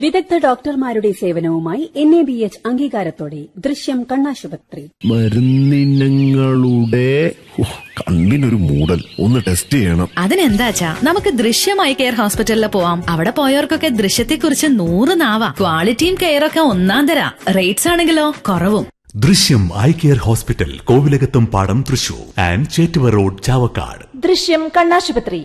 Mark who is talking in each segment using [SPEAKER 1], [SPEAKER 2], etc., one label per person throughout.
[SPEAKER 1] വിദഗ്ധ ഡോക്ടർമാരുടെ സേവനവുമായി എൻ എ ബി എച്ച് അംഗീകാരത്തോടെ ദൃശ്യം കണ്ണാശുപത്രി
[SPEAKER 2] മരുന്നിനങ്ങളുടെ ഹോ, കണ്ണിനൊരു മൂടൽ ഒന്ന് ടെസ്റ്റ് ചെയ്യണം
[SPEAKER 3] അതിനെന്താച്ചാ നമുക്ക് ദൃശ്യമായി കെയർ ഹോസ്പിറ്റലിൽ പോവാം അവിടെ പോയവർക്കൊക്കെ ദൃശ്യത്തെക്കുറിച്ച് നൂറ് നാവാ ക്വാളിറ്റിയും കെയറൊക്കെ ഒന്നാം തരാ റേറ്റ്സ് ആണെങ്കിലോ കുറവും
[SPEAKER 4] ദൃശ്യം ഐ കെയർ ഹോസ്പിറ്റൽ കോവിലകത്തും പാടം തൃശൂർ ആൻഡ് ചേറ്റുവ റോഡ് ചാവക്കാട്
[SPEAKER 5] ദൃശ്യം കണ്ണാശുപത്രി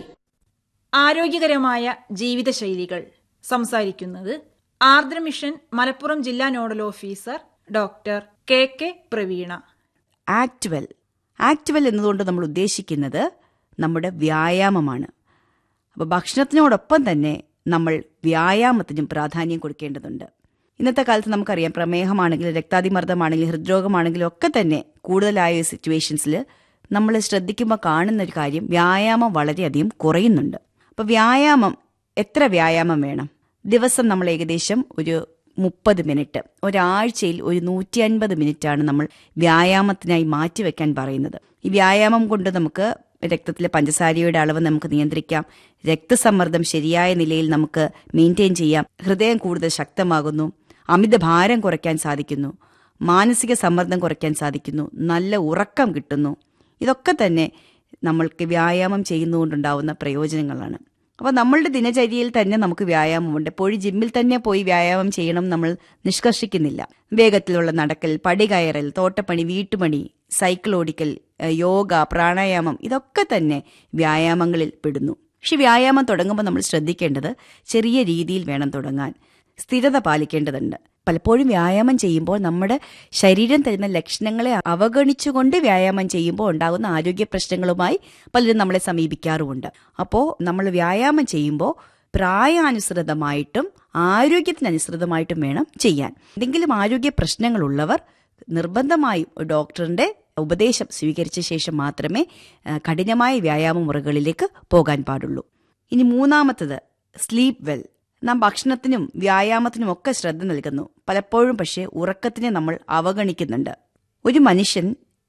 [SPEAKER 5] ആരോഗ്യകരമായ ജീവിതശൈലികൾ സംസാരിക്കുന്നത് ആർദ്ര മിഷൻ മലപ്പുറം ജില്ലാ nodal officer doctor K K Praveena
[SPEAKER 6] actual actual എന്നതുകൊണ്ട് നമ്മൾ ഉദ്ദേശിക്കുന്നത് നമ്മുടെ വ്യായാമമാണ് അപ്പോൾ ഭക്ഷണത്തിനോടൊപ്പം തന്നെ നമ്മൾ വ്യായാമത്തിനും പ്രാധാന്യം കൊടുക്കേണ്ടതുണ്ട് ഇന്നത്തെ കാലത്ത് നമുക്കറിയാം പ്രമേഹമാണെങ്കിലും രക്താതിമർദ്ദമാണെങ്കിലും ഹൃദ്രോഗമാണെങ്കിലും ഒക്കെ തന്നെ കൂടുതലായ സിറ്റുവേഷൻസിൽ നമ്മൾ ശ്രദ്ധിക്കുമ്പോൾ കാണുന്ന ഒരു കാര്യം വ്യായാമം വളരെയധികം കുറയുന്നുണ്ട് അപ്പോൾ വ്യായാമം എത്ര വ്യായാമം വേണം ദിവസം നമ്മൾ ഏകദേശം ഒരു മുപ്പത് മിനിറ്റ് ഒരാഴ്ചയിൽ ഒരു നൂറ്റി അൻപത് മിനിറ്റാണ് നമ്മൾ വ്യായാമത്തിനായി മാറ്റിവെക്കാൻ പറയുന്നത് ഈ വ്യായാമം കൊണ്ട് നമുക്ക് രക്തത്തിലെ പഞ്ചസാരയുടെ അളവ് നമുക്ക് നിയന്ത്രിക്കാം രക്തസമ്മർദ്ദം ശരിയായ നിലയിൽ നമുക്ക് മെയിൻറ്റെയിൻ ചെയ്യാം ഹൃദയം കൂടുതൽ ശക്തമാകുന്നു അമിത ഭാരം കുറയ്ക്കാൻ സാധിക്കുന്നു മാനസിക സമ്മർദ്ദം കുറയ്ക്കാൻ സാധിക്കുന്നു നല്ല ഉറക്കം കിട്ടുന്നു ഇതൊക്കെ തന്നെ നമ്മൾക്ക് വ്യായാമം ചെയ്യുന്നതുകൊണ്ടുണ്ടാവുന്ന പ്രയോജനങ്ങളാണ് അപ്പോൾ നമ്മളുടെ ദിനചര്യയിൽ തന്നെ നമുക്ക് വ്യായാമമുണ്ട് എപ്പോഴും ജിമ്മിൽ തന്നെ പോയി വ്യായാമം ചെയ്യണം നമ്മൾ നിഷ്കർഷിക്കുന്നില്ല വേഗത്തിലുള്ള നടക്കൽ പടി കയറൽ തോട്ടപ്പണി വീട്ടുപണി സൈക്കിൾ ഓടിക്കൽ ഏഹ് യോഗ പ്രാണായാമം ഇതൊക്കെ തന്നെ വ്യായാമങ്ങളിൽ പെടുന്നു പക്ഷെ വ്യായാമം തുടങ്ങുമ്പോൾ നമ്മൾ ശ്രദ്ധിക്കേണ്ടത് ചെറിയ രീതിയിൽ വേണം തുടങ്ങാൻ സ്ഥിരത പാലിക്കേണ്ടതുണ്ട് പലപ്പോഴും വ്യായാമം ചെയ്യുമ്പോൾ നമ്മുടെ ശരീരം തരുന്ന ലക്ഷണങ്ങളെ അവഗണിച്ചുകൊണ്ട് വ്യായാമം ചെയ്യുമ്പോൾ ഉണ്ടാകുന്ന ആരോഗ്യ പ്രശ്നങ്ങളുമായി പലരും നമ്മളെ സമീപിക്കാറുമുണ്ട് അപ്പോൾ നമ്മൾ വ്യായാമം ചെയ്യുമ്പോൾ പ്രായാനുസൃതമായിട്ടും ആരോഗ്യത്തിനനുസൃതമായിട്ടും വേണം ചെയ്യാൻ എന്തെങ്കിലും ആരോഗ്യ പ്രശ്നങ്ങളുള്ളവർ നിർബന്ധമായും ഒരു ഡോക്ടറിന്റെ ഉപദേശം സ്വീകരിച്ച ശേഷം മാത്രമേ ആ, കഠിനമായ വ്യായാമ മുറകളിലേക്ക് പോകാൻ പാടുള്ളൂ ഇനി മൂന്നാമത്തത് സ്ലീപ്പ് വെൽ നാം ഭക്ഷണത്തിനും വ്യായാമത്തിനും ഒക്കെ ശ്രദ്ധ നൽകുന്നു പലപ്പോഴും പക്ഷേ ഉറക്കത്തിനെ നമ്മൾ അവഗണിക്കുന്നുണ്ട് ഒരു മനുഷ്യൻ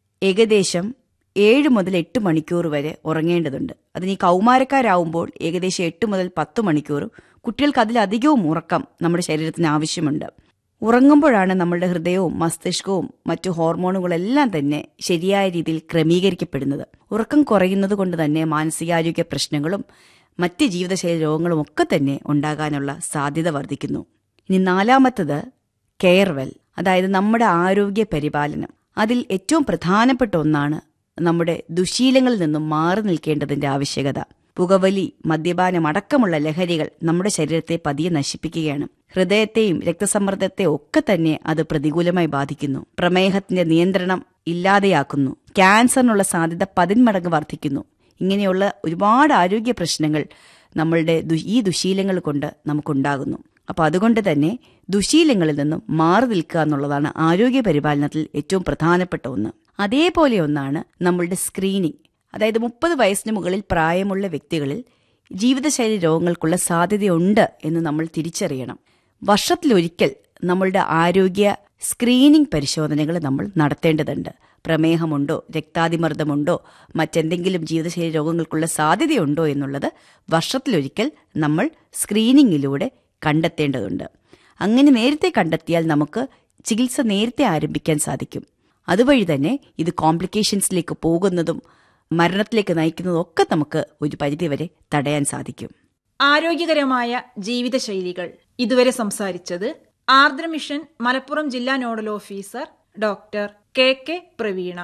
[SPEAKER 6] ഏകദേശം ഏഴ് മുതൽ എട്ട് മണിക്കൂർ വരെ ഉറങ്ങേണ്ടതുണ്ട് അതിന് ഈ കൗമാരക്കാരാവുമ്പോൾ ഏകദേശം എട്ട് മുതൽ പത്ത് മണിക്കൂറും കുട്ടികൾക്ക് അതിലധികവും ഉറക്കം നമ്മുടെ ശരീരത്തിന് ആവശ്യമുണ്ട് ഉറങ്ങുമ്പോഴാണ് നമ്മളുടെ ഹൃദയവും മസ്തിഷ്കവും മറ്റു ഹോർമോണുകളെല്ലാം തന്നെ ശരിയായ രീതിയിൽ ക്രമീകരിക്കപ്പെടുന്നത് ഉറക്കം കുറയുന്നത് കൊണ്ട് തന്നെ മാനസികാരോഗ്യ പ്രശ്നങ്ങളും മറ്റ് ജീവിതശൈലി രോഗങ്ങളും ഒക്കെ തന്നെ ഉണ്ടാകാനുള്ള സാധ്യത വർദ്ധിക്കുന്നു ഇനി നാലാമത്തത് കെയർ വെൽ അതായത് നമ്മുടെ ആരോഗ്യ പരിപാലനം അതിൽ ഏറ്റവും പ്രധാനപ്പെട്ട ഒന്നാണ് നമ്മുടെ ദുശീലങ്ങളിൽ നിന്നും മാറി നിൽക്കേണ്ടതിന്റെ ആവശ്യകത പുകവലി മദ്യപാനം അടക്കമുള്ള ലഹരികൾ നമ്മുടെ ശരീരത്തെ പതിയെ നശിപ്പിക്കുകയാണ് ഹൃദയത്തെയും രക്തസമ്മർദ്ദത്തെ ഒക്കെ തന്നെ അത് പ്രതികൂലമായി ബാധിക്കുന്നു പ്രമേഹത്തിന്റെ നിയന്ത്രണം ഇല്ലാതെയാക്കുന്നു ക്യാൻസറിനുള്ള സാധ്യത പതിന്മടങ്ങ് വർദ്ധിക്കുന്നു ഇങ്ങനെയുള്ള ഒരുപാട് ആരോഗ്യ പ്രശ്നങ്ങൾ നമ്മളുടെ ദു- ഈ ദുശീലങ്ങൾ കൊണ്ട് നമുക്കുണ്ടാകുന്നു അപ്പോൾ അതുകൊണ്ട് തന്നെ ദുശീലങ്ങളിൽ നിന്നും മാറി നിൽക്കുക എന്നുള്ളതാണ് ആരോഗ്യ പരിപാലനത്തിൽ ഏറ്റവും പ്രധാനപ്പെട്ട ഒന്ന് അതേപോലെ ഒന്നാണ് നമ്മളുടെ സ്ക്രീനിങ് അതായത് മുപ്പത് വയസ്സിന് മുകളിൽ പ്രായമുള്ള വ്യക്തികളിൽ ജീവിതശൈലി രോഗങ്ങൾക്കുള്ള സാധ്യതയുണ്ട് എന്ന് നമ്മൾ തിരിച്ചറിയണം വർഷത്തിലൊരിക്കൽ നമ്മളുടെ ആരോഗ്യ സ്ക്രീനിംഗ് പരിശോധനകൾ നമ്മൾ നടത്തേണ്ടതുണ്ട് പ്രമേഹമുണ്ടോ രക്താതിമർദ്ദമുണ്ടോ മറ്റെന്തെങ്കിലും ജീവിതശൈലി രോഗങ്ങൾക്കുള്ള സാധ്യതയുണ്ടോ എന്നുള്ളത് വർഷത്തിലൊരിക്കൽ നമ്മൾ സ്ക്രീനിങ്ങിലൂടെ കണ്ടെത്തേണ്ടതുണ്ട് അങ്ങനെ നേരത്തെ കണ്ടെത്തിയാൽ നമുക്ക് ചികിത്സ നേരത്തെ ആരംഭിക്കാൻ സാധിക്കും അതുവഴി തന്നെ ഇത് കോംപ്ലിക്കേഷൻസിലേക്ക് പോകുന്നതും മരണത്തിലേക്ക് നയിക്കുന്നതും ഒക്കെ നമുക്ക് ഒരു പരിധിവരെ തടയാൻ സാധിക്കും
[SPEAKER 5] ആരോഗ്യകരമായ ജീവിതശൈലികൾ ഇതുവരെ സംസാരിച്ചത് ആർദ്ര മിഷൻ മലപ്പുറം ജില്ലാ nodal officer doctor K K Praveena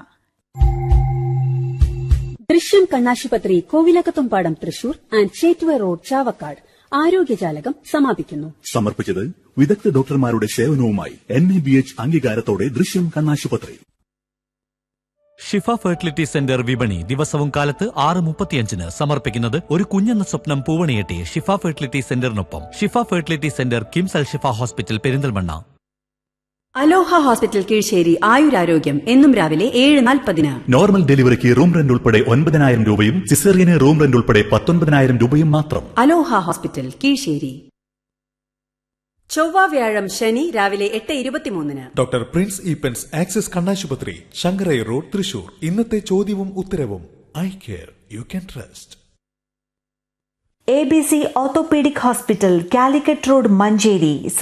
[SPEAKER 1] Drishyam കണ്ണാശുപത്രി കോവിലകത്തുംപാടം തൃശൂർ ആൻഡ് ചേറ്റുവ റോഡ് ചാവക്കാട് ആരോഗ്യജാലകം സമാപിക്കുന്നു
[SPEAKER 4] സമർപ്പിച്ചത് വിദഗ്ധ ഡോക്ടർമാരുടെ സേവനവുമായി എൻ എ ബി എച്ച് അംഗീകാരത്തോടെ ദൃശ്യം കണ്ണാശുപത്രി
[SPEAKER 7] ഷിഫ ഫെർട്ടിലിറ്റി സെന്റർ വിപണി ദിവസവും കാലത്ത് ആറ് മുപ്പത്തിയഞ്ചിന് സമർപ്പിക്കുന്നത് ഒരു കുഞ്ഞെന്ന സ്വപ്നം പൂവണിയെട്ടി ഷിഫ ഫെർട്ടിലിറ്റി സെന്ററിനൊപ്പം Shifa fertility centre KIMS Al Shifa hospital Perinthalmanna
[SPEAKER 6] Aloha hospital Kizhissery ആയുരാരോഗ്യം എന്നും രാവിലെ ഏഴ് നാൽപ്പതിന്
[SPEAKER 4] നോർമൽ ഡെലിവറിക്ക് റൂം റെന്റ് ഉൾപ്പെടെ ഒൻപതിനായിരം രൂപയും സിസേറിയന് റൂം റെന്റ് ഉൾപ്പെടെ പത്തൊൻപതിനായിരം രൂപയും മാത്രം
[SPEAKER 6] അലോഹ ഹോസ്പിറ്റൽ കീഴ്ശ്ശേരി ചൊവ്വ വ്യാഴം ശനി രാവിലെ എട്ട് ഇരുപത്തിമൂന്നിന്
[SPEAKER 8] ഡോക്ടർ പ്രിൻസ് ഈപ്പൻസ് ആക്സിസ് കണ്ണാശുപത്രി ശങ്കരൈ റോഡ് തൃശൂർ ഇന്നത്തെ ചോദ്യവും ഉത്തരവും eye care you can trust
[SPEAKER 9] A B C orthopaedic hospital Calicut road Manjeri